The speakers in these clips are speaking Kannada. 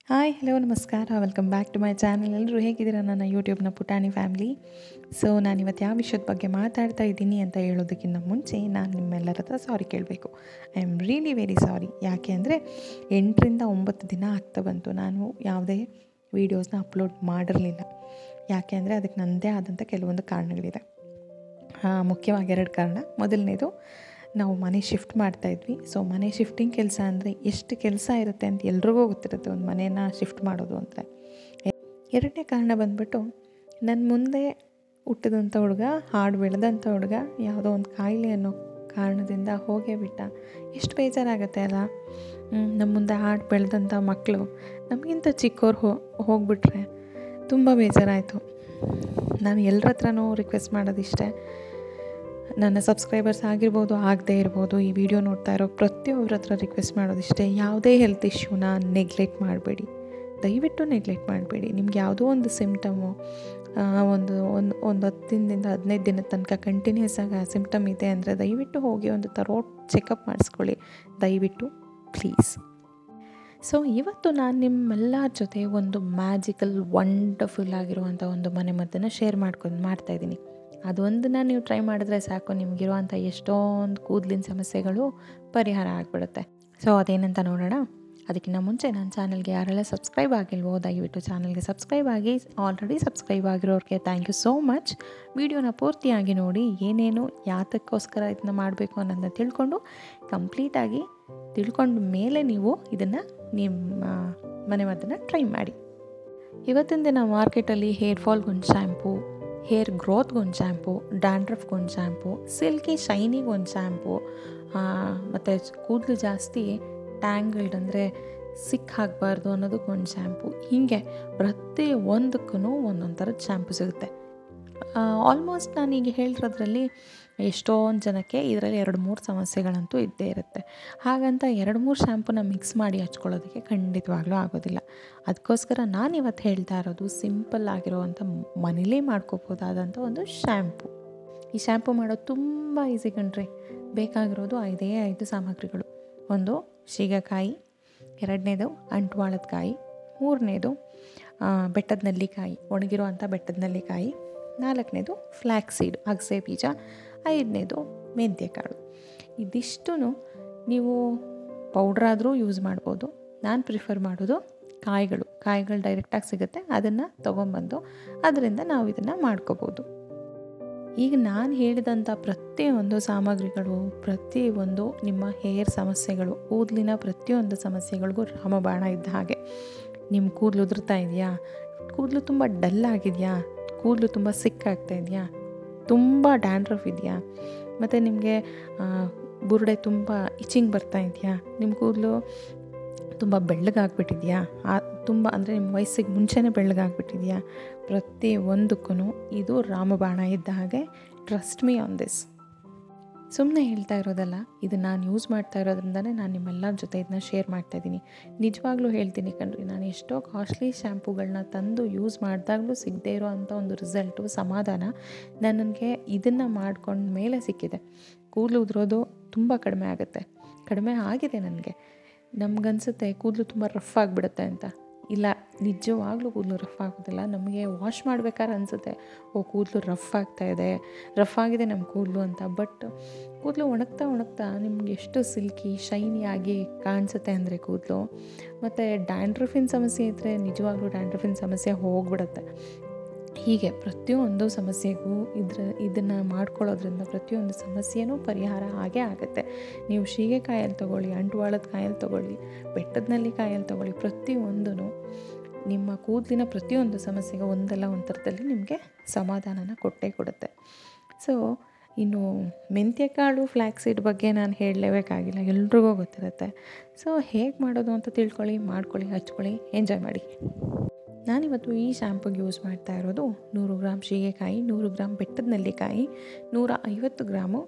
ಹಾಯ್ ಹಲೋ ನಮಸ್ಕಾರ welcome back to my channel ಎಲ್ಲರೂ ಹೇಗಿದ್ದೀರಾ ನನ್ನ ಯೂಟ್ಯೂಬ್ನ ಪುಟಾಣಿ ಫ್ಯಾಮಿಲಿ ಸೊ ನಾನು ಇವತ್ತು ಯಾವ ವಿಷಯದ ಬಗ್ಗೆ ಮಾತಾಡ್ತಾ ಇದ್ದೀನಿ ಅಂತ ಹೇಳೋದಕ್ಕಿಂತ ಮುಂಚೆ ನಾನು ನಿಮ್ಮೆಲ್ಲರ ಹತ್ರ ಸಾರಿ ಕೇಳಬೇಕು I am really very sorry ಯಾಕೆ ಅಂದರೆ ಎಂಟರಿಂದ ಒಂಬತ್ತು ದಿನ ಆಗ್ತಾ ಬಂತು ನಾನು ಯಾವುದೇ ವೀಡಿಯೋಸ್ನ ಅಪ್ಲೋಡ್ ಮಾಡಿರಲಿಲ್ಲ ಯಾಕೆ ಅಂದರೆ ಅದಕ್ಕೆ ನನ್ನದೇ ಆದಂಥ ಕೆಲವೊಂದು ಕಾರಣಗಳಿದೆ ಮುಖ್ಯವಾಗಿ ಎರಡು ಕಾರಣ ಮೊದಲನೇದು ನಾವು ಮನೆ ಶಿಫ್ಟ್ ಮಾಡ್ತಾಯಿದ್ವಿ ಸೊ ಮನೆ ಶಿಫ್ಟಿಂಗ್ ಕೆಲಸ ಅಂದರೆ ಎಷ್ಟು ಕೆಲಸ ಇರುತ್ತೆ ಅಂತ ಎಲ್ರಿಗೂ ಗೊತ್ತಿರುತ್ತೆ ಒಂದು ಮನೇನ ಶಿಫ್ಟ್ ಮಾಡೋದು ಅಂದರೆ ಎರಡನೇ ಕಾರಣ ಬಂದ್ಬಿಟ್ಟು ನನ್ನ ಮುಂದೆ ಹುಟ್ಟಿದಂಥ ಹುಡುಗ ಹಾಡು ಬೆಳೆದಂಥ ಹುಡುಗ ಯಾವುದೋ ಒಂದು ಕಾಯಿಲೆ ಅನ್ನೋ ಕಾರಣದಿಂದ ಹೋಗೇ ಬಿಟ್ಟ ಎಷ್ಟು ಬೇಜಾರಾಗುತ್ತೆ ಅಲ್ಲ ನಮ್ಮ ಮುಂದೆ ಹಾಡು ಬೆಳೆದಂಥ ಮಕ್ಕಳು ನಮಗಿಂತ ಚಿಕ್ಕವ್ರು ಹೋ ಹೋಗ್ಬಿಟ್ರೆ ತುಂಬ ಬೇಜಾರಾಯಿತು ನಾನು ಎಲ್ಲರ ಹತ್ರನೂ ರಿಕ್ವೆಸ್ಟ್ ಮಾಡೋದಿಷ್ಟೇ ನನ್ನ ಸಬ್ಸ್ಕ್ರೈಬರ್ಸ್ ಆಗಿರ್ಬೋದು ಆಗದೇ ಇರ್ಬೋದು ಈ ವಿಡಿಯೋ ನೋಡ್ತಾ ಇರೋ ಪ್ರತಿಯೊಬ್ಬರ ಹತ್ರ ರಿಕ್ವೆಸ್ಟ್ ಮಾಡೋದಿಷ್ಟೇ ಯಾವುದೇ ಹೆಲ್ತ್ ಇಶ್ಯೂನ ನೆಗ್ಲೆಕ್ಟ್ ಮಾಡಬೇಡಿ ದಯವಿಟ್ಟು ನೆಗ್ಲೆಕ್ಟ್ ಮಾಡಬೇಡಿ ನಿಮ್ಗೆ ಯಾವುದೋ ಒಂದು ಸಿಮ್ಟಮು ಒಂದು ಒಂದು ಒಂದು ಹತ್ತು ದಿನದಿಂದ ಹದಿನೈದು ದಿನದ ತನಕ ಕಂಟಿನ್ಯೂಸ್ ಆಗಿ ಆ ಸಿಮ್ಟಮ್ ಇದೆ ಅಂದರೆ ದಯವಿಟ್ಟು ಹೋಗಿ ಒಂದು ತರೋಟ್ ಚೆಕಪ್ ಮಾಡಿಸ್ಕೊಳ್ಳಿ ದಯವಿಟ್ಟು ಪ್ಲೀಸ್ ಸೊ ಇವತ್ತು ನಾನು ನಿಮ್ಮೆಲ್ಲರ ಜೊತೆ ಒಂದು ಮ್ಯಾಜಿಕಲ್ ವಂಡರ್ಫುಲ್ ಆಗಿರುವಂಥ ಒಂದು ಮನೆ ಮದ್ದನ್ನು ಶೇರ್ ಮಾಡ್ಕೊಂಡು ಮಾಡ್ತಾಯಿದ್ದೀನಿ ಅದೊಂದನ್ನ ನೀವು ಟ್ರೈ ಮಾಡಿದ್ರೆ ಸಾಕು ನಿಮಗಿರುವಂಥ ಎಷ್ಟೊಂದು ಕೂದಲಿನ ಸಮಸ್ಯೆಗಳು ಪರಿಹಾರ ಆಗಿಬಿಡುತ್ತೆ ಸೊ ಅದೇನಂತ ನೋಡೋಣ ಅದಕ್ಕಿಂತ ಮುಂಚೆ ನನ್ನ ಚಾನಲ್ಗೆ ಯಾರೆಲ್ಲ ಸಬ್ಸ್ಕ್ರೈಬ್ ಆಗಿಲ್ವೋ ದಯವಿಟ್ಟು ಚಾನಲ್ಗೆ ಸಬ್ಸ್ಕ್ರೈಬ್ ಆಗಿ ಆಲ್ರೆಡಿ ಸಬ್ಸ್ಕ್ರೈಬ್ ಆಗಿರೋರಿಗೆ ಥ್ಯಾಂಕ್ ಯು ಸೋ ಮಚ್ ವಿಡಿಯೋನ ಪೂರ್ತಿಯಾಗಿ ನೋಡಿ ಏನೇನು ಯಾತಕ್ಕೋಸ್ಕರ ಇದನ್ನ ಮಾಡಬೇಕು ಅನ್ನೋದನ್ನ ತಿಳ್ಕೊಂಡು ಕಂಪ್ಲೀಟಾಗಿ ತಿಳ್ಕೊಂಡ ಮೇಲೆ ನೀವು ಇದನ್ನು ನಿಮ್ಮ ಮನೆ ಮದ್ದನ್ನು ಟ್ರೈ ಮಾಡಿ ಇವತ್ತಿನ ದಿನ ಮಾರ್ಕೆಟಲ್ಲಿ ಹೇರ್ ಫಾಲ್ಗೊಂದು ಶ್ಯಾಂಪು ಹೇರ್ ಗ್ರೋತ್ಗೊಂದು ಶ್ಯಾಂಪು ಡ್ಯಾಂಡ್ರಫ್ಗೊಂದು ಶ್ಯಾಂಪು ಸಿಲ್ಕಿ ಶೈನಿಗೊಂದು ಶ್ಯಾಂಪು ಮತ್ತು ಕೂದಲು ಜಾಸ್ತಿ ಟ್ಯಾಂಗಲ್ಡ್ ಅಂದರೆ ಸಿಕ್ ಆಗಬಾರ್ದು ಅನ್ನೋದಕ್ಕೊಂದು ಶ್ಯಾಂಪು ಹೀಗೆ ಪ್ರತಿ ಒಂದಕ್ಕೂ ಒಂದೊಂದು ಥರದ ಶ್ಯಾಂಪು ಸಿಗುತ್ತೆ ಆಲ್ಮೋಸ್ಟ್ ನಾನೀಗ ಹೇಳಿರೋದ್ರಲ್ಲಿ ಎಷ್ಟೊಂದು ಜನಕ್ಕೆ ಇದರಲ್ಲಿ ಎರಡು ಮೂರು ಸಮಸ್ಯೆಗಳಂತೂ ಇದ್ದೇ ಇರುತ್ತೆ ಹಾಗಂತ ಎರಡು ಮೂರು ಶ್ಯಾಂಪುನ ಮಿಕ್ಸ್ ಮಾಡಿ ಹಚ್ಕೊಳ್ಳೋದಕ್ಕೆ ಖಂಡಿತವಾಗ್ಲೂ ಆಗೋದಿಲ್ಲ ಅದಕ್ಕೋಸ್ಕರ ನಾನು ಇವತ್ತು ಹೇಳ್ತಾ ಇರೋದು ಸಿಂಪಲ್ ಆಗಿರೋವಂಥ ಮನೇಲೇ ಮಾಡ್ಕೋಬೋದಾದಂಥ ಒಂದು ಶ್ಯಾಂಪು ಈ ಶ್ಯಾಂಪು ಮಾಡೋದು ತುಂಬ ಈಸಿ ಕಣ್ರಿ ಬೇಕಾಗಿರೋದು ಐದೇ ಐದು ಸಾಮಗ್ರಿಗಳು ಒಂದು ಶೀಗಕಾಯಿ ಎರಡನೇದು ಅಂಟ್ವಾಳದ ಕಾಯಿ ಮೂರನೇದು ಬೆಟ್ಟದ ನಲ್ಲಿಕಾಯಿ ಒಣಗಿರುವಂಥ ಬೆಟ್ಟದ ನಲ್ಲಿಕಾಯಿ ನಾಲ್ಕನೇದು ಫ್ಲ್ಯಾಕ್ ಸೀಡ್ ಅಗಸೆ ಬೀಜ ಐದನೇದು ಮೆಂತ್ಯಕಾಳು ಇದಿಷ್ಟು ನೀವು ಪೌಡ್ರಾದರೂ ಯೂಸ್ ಮಾಡ್ಬೋದು ನಾನು ಪ್ರಿಫರ್ ಮಾಡೋದು ಕಾಯಿಗಳು ಕಾಯಿಗಳು ಡೈರೆಕ್ಟಾಗಿ ಸಿಗುತ್ತೆ ಅದನ್ನು ತೊಗೊಂಬಂದು ಅದರಿಂದ ನಾವು ಇದನ್ನು ಮಾಡ್ಕೋಬೋದು ಈಗ ನಾನು ಹೇಳಿದಂಥ ಪ್ರತಿಯೊಂದು ಸಾಮಗ್ರಿಗಳು ಪ್ರತಿಯೊಂದು ನಿಮ್ಮ ಹೇರ್ ಸಮಸ್ಯೆಗಳು ಕೂದಲಿನ ಪ್ರತಿಯೊಂದು ಸಮಸ್ಯೆಗಳಿಗೂ ರಾಮಬಾಣ ಇದ್ದ ಹಾಗೆ ನಿಮ್ಮ ಕೂದಲು ಉದುರ್ತಾ ಇದೆಯಾ ಕೂದಲು ತುಂಬ ಡಲ್ ಆಗಿದೆಯಾ ಕೂದಲು ತುಂಬ ಸಿಕ್ ಆಗ್ತಾ ಇದೆಯಾ ತುಂಬ ಡ್ಯಾಂಡ್ರಫ್ ಇದೆಯಾ ಮತ್ತು ನಿಮಗೆ ಬುರುಡೆ ತುಂಬ ಇಚಿಂಗ್ ಬರ್ತಾ ಇದೆಯಾ ನಿಮ್ಮ ಕೂದಲು ತುಂಬ ಬೆಳ್ಳಗಾಗ್ಬಿಟ್ಟಿದೆಯಾ ಆ ತುಂಬ ಅಂದರೆ ನಿಮ್ಮ ವಯಸ್ಸಿಗೆ ಮುಂಚೆನೇ ಬೆಳ್ಳಗಾಗ್ಬಿಟ್ಟಿದೆಯಾ ಪ್ರತಿ ಒಂದಕ್ಕೂ ಇದು ರಾಮಬಾಣ ಇದ್ದ ಹಾಗೆ ಟ್ರಸ್ಟ್ ಮೀ ಆನ್ ದಿಸ್ ಸುಮ್ಮನೆ ಹೇಳ್ತಾ ಇರೋದಲ್ಲ ಇದು ನಾನು ಯೂಸ್ ಮಾಡ್ತಾ ಇರೋದ್ರಿಂದನೇ ನಾನು ನಿಮ್ಮೆಲ್ಲರ ಜೊತೆ ಇದನ್ನ ಶೇರ್ ಮಾಡ್ತಾಯಿದ್ದೀನಿ ನಿಜವಾಗ್ಲೂ ಹೇಳ್ತೀನಿ ಕಣ್ರಿ ನಾನು ಎಷ್ಟೋ ಕಾಸ್ಟ್ಲಿ ಶ್ಯಾಂಪುಗಳನ್ನ ತಂದು ಯೂಸ್ ಮಾಡಿದಾಗಲೂ ಸಿಗದೇ ಇರೋ ಅಂಥ ಒಂದು ರಿಸಲ್ಟು ಸಮಾಧಾನ ನನಗೆ ಇದನ್ನು ಮಾಡ್ಕೊಂಡ ಮೇಲೆ ಸಿಕ್ಕಿದೆ ಕೂದಲು ಉದುರೋದು ತುಂಬ ಕಡಿಮೆ ಆಗುತ್ತೆ ಕಡಿಮೆ ಆಗಿದೆ ನನಗೆ ನಮಗನ್ಸುತ್ತೆ ಕೂದಲು ತುಂಬ ರಫ್ ಆಗಿಬಿಡುತ್ತೆ ಅಂತ ಇಲ್ಲ ನಿಜವಾಗ್ಲೂ ಕೂದಲು ರಫ್ ಆಗೋದಿಲ್ಲ ನಮಗೆ ವಾಶ್ ಮಾಡ್ಬೇಕಾದ್ರೆ ಅನಿಸುತ್ತೆ ಓ ಕೂದಲು ರಫ್ ಆಗ್ತಾಯಿದೆ ರಫ್ ಆಗಿದೆ ನಮ್ಮ ಕೂದಲು ಅಂತ ಬಟ್ ಕೂದಲು ಒಣಗ್ತಾ ಒಣಗ್ತಾ ನಿಮ್ಗೆ ಎಷ್ಟು ಸಿಲ್ಕಿ ಶೈನಿ ಆಗಿ ಕಾಣಿಸುತ್ತೆ ಅಂದರೆ ಕೂದಲು ಮತ್ತು ಡ್ಯಾಂಡ್ರಫಿನ್ ಸಮಸ್ಯೆ ಇದ್ದರೆ ನಿಜವಾಗ್ಲೂ ಡ್ಯಾಂಡ್ರಫಿನ್ ಸಮಸ್ಯೆ ಹೋಗ್ಬಿಡುತ್ತೆ ಹೀಗೆ ಪ್ರತಿಯೊಂದು ಸಮಸ್ಯೆಗೂ ಇದ್ರ ಇದನ್ನು ಮಾಡ್ಕೊಳ್ಳೋದ್ರಿಂದ ಪ್ರತಿಯೊಂದು ಸಮಸ್ಯೆನೂ ಪರಿಹಾರ ಆಗೇ ಆಗುತ್ತೆ ನೀವು ಶೀಗೆಕಾಯಲ್ಲಿ ತೊಗೊಳ್ಳಿ ಅಂಟುವಾಳದ ಕಾಯಲ್ಲಿ ತೊಗೊಳ್ಳಿ ಬೆಟ್ಟದಲ್ಲಿ ಕಾಯಲ್ಲಿ ತೊಗೊಳ್ಳಿ ಪ್ರತಿಯೊಂದೂ ನಿಮ್ಮ ಕೂದಲಿನ ಪ್ರತಿಯೊಂದು ಸಮಸ್ಯೆಗೆ ಒಂದಲ್ಲ ಒಂದು ಥರದಲ್ಲಿ ನಿಮಗೆ ಸಮಾಧಾನನ ಕೊಟ್ಟೇ ಕೊಡುತ್ತೆ ಸೊ ಇನ್ನು ಮೆಂತ್ಯಕಾಳು ಫ್ಲ್ಯಾಕ್ಸೀಡ್ ಬಗ್ಗೆ ನಾನು ಹೇಳಲೇಬೇಕಾಗಿಲ್ಲ ಎಲ್ರಿಗೂ ಗೊತ್ತಿರುತ್ತೆ ಸೊ ಹೇಗೆ ಮಾಡೋದು ಅಂತ ತಿಳ್ಕೊಳ್ಳಿ ಮಾಡ್ಕೊಳ್ಳಿ ಹಚ್ಕೊಳ್ಳಿ ಎಂಜಾಯ್ ಮಾಡಿ ನಾನಿವತ್ತು ಈ ಶ್ಯಾಂಪುಗೆ ಯೂಸ್ ಮಾಡ್ತಾ ಇರೋದು ನೂರು ಗ್ರಾಮ್ ಶೀಗೆಕಾಯಿ ನೂರು ಗ್ರಾಮ್ ಬೆಟ್ಟದ ನೆಲ್ಲಿಕಾಯಿ ನೂರ ಐವತ್ತು ಗ್ರಾಮು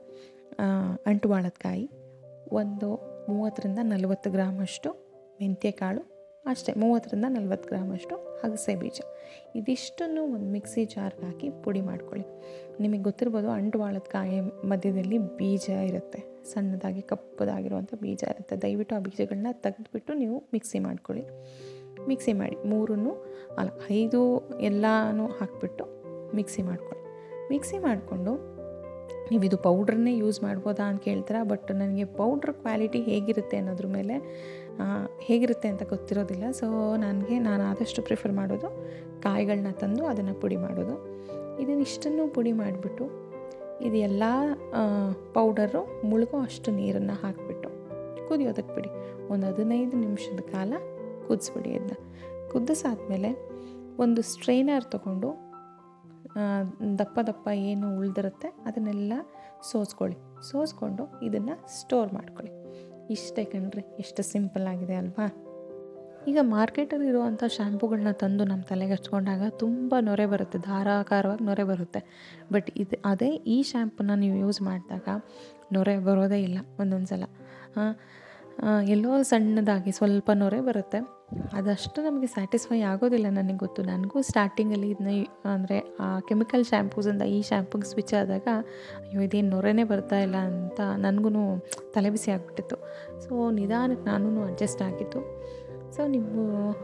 ಅಂಟುವಾಳದ ಕಾಯಿ ಒಂದು ಮೂವತ್ತರಿಂದ ನಲವತ್ತು ಗ್ರಾಮಷ್ಟು ಮೆಂತ್ಯಕಾಳು ಅಷ್ಟೇ ಮೂವತ್ತರಿಂದ ನಲ್ವತ್ತು ಗ್ರಾಮಷ್ಟು ಅಗಸೆ ಬೀಜ ಇದಿಷ್ಟನ್ನು ಒಂದು ಮಿಕ್ಸಿ ಜಾರ್ಗೆ ಹಾಕಿ ಪುಡಿ ಮಾಡ್ಕೊಳ್ಳಿ ನಿಮಗೆ ಗೊತ್ತಿರ್ಬೋದು ಅಂಟುವಾಳದ ಕಾಯಿ ಮಧ್ಯದಲ್ಲಿ ಬೀಜ ಇರುತ್ತೆ ಸಣ್ಣದಾಗಿ ಕಪ್ಪದಾಗಿರುವಂಥ ಬೀಜ ಇರುತ್ತೆ ದಯವಿಟ್ಟು ಆ ಬೀಜಗಳನ್ನ ತೆಗೆದುಬಿಟ್ಟು ನೀವು ಮಿಕ್ಸಿ ಮಾಡ್ಕೊಳ್ಳಿ ಮಿಕ್ಸಿ ಮಾಡಿ ಮೂರನ್ನು ಅಲ್ಲ ಐದು ಎಲ್ಲನೂ ಹಾಕಿಬಿಟ್ಟು ಮಿಕ್ಸಿ ಮಾಡ್ಕೊಳ್ಳಿ ಮಿಕ್ಸಿ ಮಾಡಿಕೊಂಡು ನೀವು ಇದು ಪೌಡ್ರನ್ನೇ ಯೂಸ್ ಮಾಡ್ಬೋದಾ ಅಂತ ಕೇಳ್ತೀರಾ ಬಟ್ ನನಗೆ ಪೌಡ್ರ್ ಕ್ವಾಲಿಟಿ ಹೇಗಿರುತ್ತೆ ಅನ್ನೋದ್ರ ಮೇಲೆ ಆ, ಹೇಗಿರುತ್ತೆ ಅಂತ ಗೊತ್ತಿರೋದಿಲ್ಲ ಸೊ ನನಗೆ ನಾನು ಆದಷ್ಟು ಪ್ರಿಫರ್ ಮಾಡೋದು ಕಾಯಿಗಳನ್ನ ತಂದು ಅದನ್ನು ಪುಡಿ ಮಾಡೋದು ಇದನ್ನು ಇಷ್ಟನ್ನು ಪುಡಿ ಮಾಡಿಬಿಟ್ಟು ಇದು ಎಲ್ಲ ಪೌಡರು ಮುಳುಗೋ ಅಷ್ಟು ನೀರನ್ನು ಹಾಕಿಬಿಟ್ಟು ಕುದಿಯೋದಕ್ಕೆ ಬಿಡಿ ಒಂದು ಹದಿನೈದು ನಿಮಿಷದ ಕಾಲ ಕುದಿಸ್ಬಿಡಿ ಅದನ್ನ ಕುದಿಸಾದ್ಮೇಲೆ ಒಂದು ಸ್ಟ್ರೈನರ್ ತೊಗೊಂಡು ಆ, ದಪ್ಪ ದಪ್ಪ ಏನು ಉಳಿದಿರುತ್ತೆ ಅದನ್ನೆಲ್ಲ ಸೋಸ್ಕೊಳ್ಳಿ ಸೋಸ್ಕೊಂಡು ಇದನ್ನು ಸ್ಟೋರ್ ಮಾಡ್ಕೊಳ್ಳಿ ಇಷ್ಟೇ ಕಣ್ರಿ ಎಷ್ಟು ಸಿಂಪಲ್ ಆಗಿದೆ ಅಲ್ವಾ ಈಗ ಮಾರ್ಕೆಟಲ್ಲಿ ಇರುವಂಥ ಶ್ಯಾಂಪುಗಳನ್ನ ತಂದು ನಮ್ಮ ತಲೆಗೆ ಹಚ್ಕೊಂಡಾಗ ತುಂಬ ನೊರೆ ಬರುತ್ತೆ ಧಾರಾಕಾರವಾಗಿ ನೊರೆ ಬರುತ್ತೆ ಬಟ್ ಇದು ಅದೇ ಈ ಶ್ಯಾಂಪುನ ನೀವು ಯೂಸ್ ಮಾಡಿದಾಗ ನೊರೆ ಬರೋದೇ ಇಲ್ಲ ಒಂದೊಂದು ಸಲ ಆ, ಆ, ಎಲ್ಲೋ ಸಣ್ಣದಾಗಿ ಸ್ವಲ್ಪ ನೊರೆ ಬರುತ್ತೆ ಅದಷ್ಟು ನಮಗೆ ಸ್ಯಾಟಿಸ್ಫೈ ಆಗೋದಿಲ್ಲ ನನಗೆ ಗೊತ್ತು ನನಗೂ ಸ್ಟಾರ್ಟಿಂಗಲ್ಲಿ ಇದನ್ನ ಅಂದರೆ ಆ ಕೆಮಿಕಲ್ ಶ್ಯಾಂಪೂಸಿಂದ ಈ ಶ್ಯಾಂಪುಗೆ ಸ್ವಿಚ್ ಆದಾಗ ಅಯ್ಯೋ ಇದೇನು ನೊರೆನೇ ಬರ್ತಾ ಇಲ್ಲ ಅಂತ ನನಗೂ ತಲೆ ಬಿಸಿ ಆಗಿಬಿಟ್ಟಿತ್ತು ಸೊ ನಿಧಾನಕ್ಕೆ ನಾನು ಅಡ್ಜಸ್ಟ್ ಆಗಿತ್ತು ಸೊ ನೀವು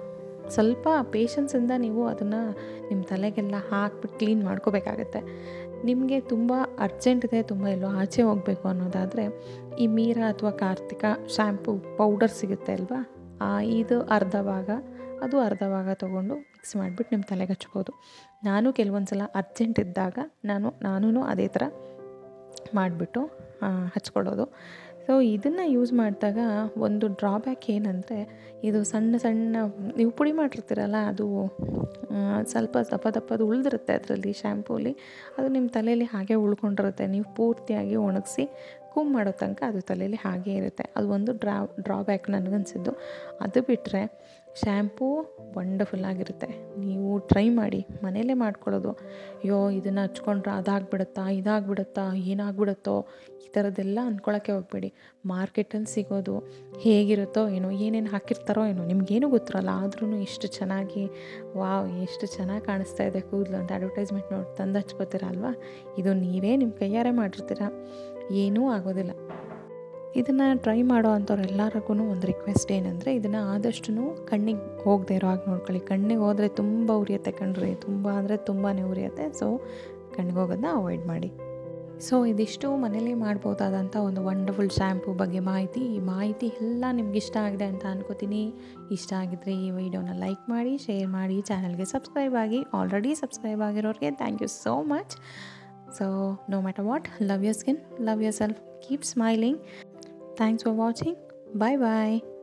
ಸ್ವಲ್ಪ ಪೇಷನ್ಸಿಂದ ನೀವು ಅದನ್ನು ನಿಮ್ಮ ತಲೆಗೆಲ್ಲ ಹಾಕ್ಬಿಟ್ಟು ಕ್ಲೀನ್ ಮಾಡ್ಕೋಬೇಕಾಗತ್ತೆ ನಿಮಗೆ ತುಂಬ ಅರ್ಜೆಂಟ್ ಇದೆ ತುಂಬ ಎಲ್ಲೋ ಆಚೆ ಹೋಗಬೇಕು ಅನ್ನೋದಾದರೆ ಈ ಮೀರಾ ಅಥವಾ ಕಾರ್ತಿಕ ಶ್ಯಾಂಪು ಪೌಡರ್ ಸಿಗುತ್ತೆ ಅಲ್ವಾ ಆ ಇದು ಅರ್ಧ ಭಾಗ ಅದು ಅರ್ಧ ಭಾಗ ತೊಗೊಂಡು ಮಿಕ್ಸ್ ಮಾಡಿಬಿಟ್ಟು ನಿಮ್ಮ ತಲೆಗೆ ಹಚ್ಬೋದು ನಾನು ಕೆಲವೊಂದು ಸಲ ಅರ್ಜೆಂಟ್ ಇದ್ದಾಗ ನಾನು ನಾನೂ ಅದೇ ಥರ ಮಾಡಿಬಿಟ್ಟು ಹಚ್ಕೊಳ್ಳೋದು ಸೊ ಇದನ್ನು ಯೂಸ್ ಮಾಡಿದಾಗ ಒಂದು ಡ್ರಾಬ್ಯಾಕ್ ಏನಂದರೆ ಇದು ಸಣ್ಣ ಸಣ್ಣ ನೀವು ಪುಡಿ ಮಾಡಿರ್ತೀರಲ್ಲ ಅದು ಆ, ಸ್ವಲ್ಪ ದಪ್ಪ ದಪ್ಪದು ಉಳಿದಿರುತ್ತೆ ಅದರಲ್ಲಿ ಶ್ಯಾಂಪೂಲಿ ಅದು ನಿಮ್ಮ ತಲೆಯಲ್ಲಿ ಹಾಗೆ ಉಳ್ಕೊಂಡಿರುತ್ತೆ ನೀವು ಪೂರ್ತಿಯಾಗಿ ಒಣಗಿಸಿ ಕೂಮ್ ಮಾಡೋ ತನಕ ಅದು ತಲೆಯಲ್ಲಿ ಹಾಗೇ ಇರುತ್ತೆ ಅದು ಒಂದು ಡ್ರಾ ಡ್ರಾಬ್ಯಾಕ್ ನನಗನ್ಸಿದ್ದು ಅದು ಬಿಟ್ಟರೆ ಶ್ಯಾಂಪೂ ವಂಡರ್ಫುಲ್ ಆಗಿರುತ್ತೆ ನೀವು ಟ್ರೈ ಮಾಡಿ ಮನೇಲೇ ಮಾಡ್ಕೊಳ್ಳೋದು ಅಯ್ಯೋ ಇದನ್ನು ಹಚ್ಕೊಂಡ್ರೆ ಅದಾಗ್ಬಿಡುತ್ತಾ ಇದಾಗ್ಬಿಡುತ್ತಾ ಏನಾಗ್ಬಿಡುತ್ತೋ ಈ ಥರದ್ದೆಲ್ಲ ಅಂದ್ಕೊಳಕ್ಕೆ ಹೋಗ್ಬೇಡಿ ಮಾರ್ಕೆಟಲ್ಲಿ ಸಿಗೋದು ಹೇಗಿರುತ್ತೋ ಏನೋ ಏನೇನು ಹಾಕಿರ್ತಾರೋ ಏನೋ ನಿಮಗೇನು ಗೊತ್ತಿರಲ್ಲ ಆದ್ರೂ ಎಷ್ಟು ಚೆನ್ನಾಗಿ ವಾವ್ ಎಷ್ಟು ಚೆನ್ನಾಗಿ ಕಾಣಿಸ್ತಾ ಇದೆ ಕೂದಲು ಅಂತ ಅಡ್ವರ್ಟೈಸ್ಮೆಂಟ್ ನೋಡಿ ತಂದು ಹಚ್ಕೋತೀರ ಅಲ್ವಾ ಇದು ನೀವೇ ನಿಮ್ಮ ಕೈಯಾರೆ ಮಾಡಿರ್ತೀರ ಏನೂ ಆಗೋದಿಲ್ಲ ಇದನ್ನು ಟ್ರೈ ಮಾಡೋ ಅಂಥವ್ರೆಲ್ಲರಿಗೂ ಒಂದು ರಿಕ್ವೆಸ್ಟ್ ಏನಂದರೆ ಇದನ್ನು ಆದಷ್ಟು ಕಣ್ಣಿಗೆ ಹೋಗದೆ ಇರೋ ಹಾಗೆ ನೋಡ್ಕೊಳ್ಳಿ ಕಣ್ಣಿಗೆ ಹೋದರೆ ತುಂಬ ಉರಿಯುತ್ತೆ ಕಣ್ರಿ ತುಂಬ ಅಂದರೆ ತುಂಬಾ ಉರಿಯುತ್ತೆ ಸೊ ಕಣ್ಣಿಗೆ ಹೋಗೋದನ್ನ ಅವಾಯ್ಡ್ ಮಾಡಿ ಸೊ ಇದಿಷ್ಟು ಮನೇಲಿ ಮಾಡ್ಬೋದಾದಂಥ ಒಂದು ವಂಡರ್ಫುಲ್ ಶ್ಯಾಂಪು ಬಗ್ಗೆ ಮಾಹಿತಿ ಈ ಮಾಹಿತಿ ಎಲ್ಲ ನಿಮ್ಗೆ ಇಷ್ಟ ಆಗಿದೆ ಅಂತ ಅನ್ಕೋತೀನಿ ಇಷ್ಟ ಆಗಿದ್ರೆ ಈ ವಿಡಿಯೋನ ಲೈಕ್ ಮಾಡಿ ಶೇರ್ ಮಾಡಿ ಚಾನಲ್ಗೆ ಸಬ್ಸ್ಕ್ರೈಬ್ ಆಗಿ ಆಲ್ರೆಡಿ ಸಬ್ಸ್ಕ್ರೈಬ್ ಆಗಿರೋರಿಗೆ thank you so much so no matter what love your skin love yourself keep smiling thanks for watching bye bye